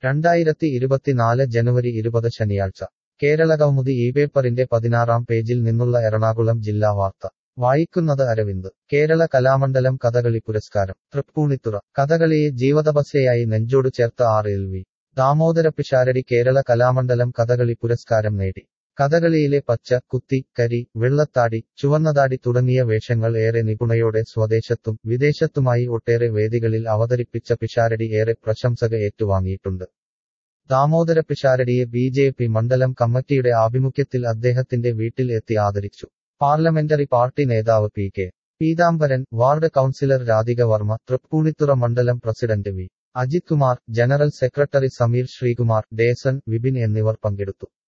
രണ്ടായിരത്തി ഇരുപത്തിനാല് ജനുവരി ഇരുപത് ശനിയാഴ്ച കേരളകൗമുദി ഈ പേപ്പറിന്റെ പതിനാറാം പേജിൽ നിന്നുള്ള എറണാകുളം ജില്ലാ വാർത്ത വായിക്കുന്നത് അരവിന്ദ് കേരള കലാമണ്ഡലം കഥകളി പുരസ്കാരം തൃപ്പൂണിത്തുറ കഥകളിയെ ജീവതപസ്യയായി നെഞ്ചോട് ചേർത്ത R L V Damodara Pisharody Kerala Kalamandalam Kathakali പുരസ്കാരം നേടി കഥകളിയിലെ പച്ച കുത്തി കരി വെള്ളത്താടി ചുവന്നതാടി തുടങ്ങിയ വേഷങ്ങൾ ഏറെ നിപുണയോടെ സ്വദേശത്തും വിദേശത്തുമായി ഒട്ടേറെ വേദികളിൽ അവതരിപ്പിച്ച പിഷാരടി ഏറെ പ്രശംസക ഏറ്റുവാങ്ങിയിട്ടുണ്ട് ദാമോദര പിഷാരടിയെ ബി ജെ പി മണ്ഡലം കമ്മിറ്റിയുടെ ആഭിമുഖ്യത്തിൽ അദ്ദേഹത്തിന്റെ വീട്ടിൽ എത്തി ആദരിച്ചു പാർലമെന്ററി പാർട്ടി നേതാവ് P K Peethambaran ward councillor Radhika Varma Thrippunithura മണ്ഡലം president V Ajith Kumar general secretary Sameer Sreekumar ഡേസൺ വിപിൻ എന്നിവർ പങ്കെടുത്തു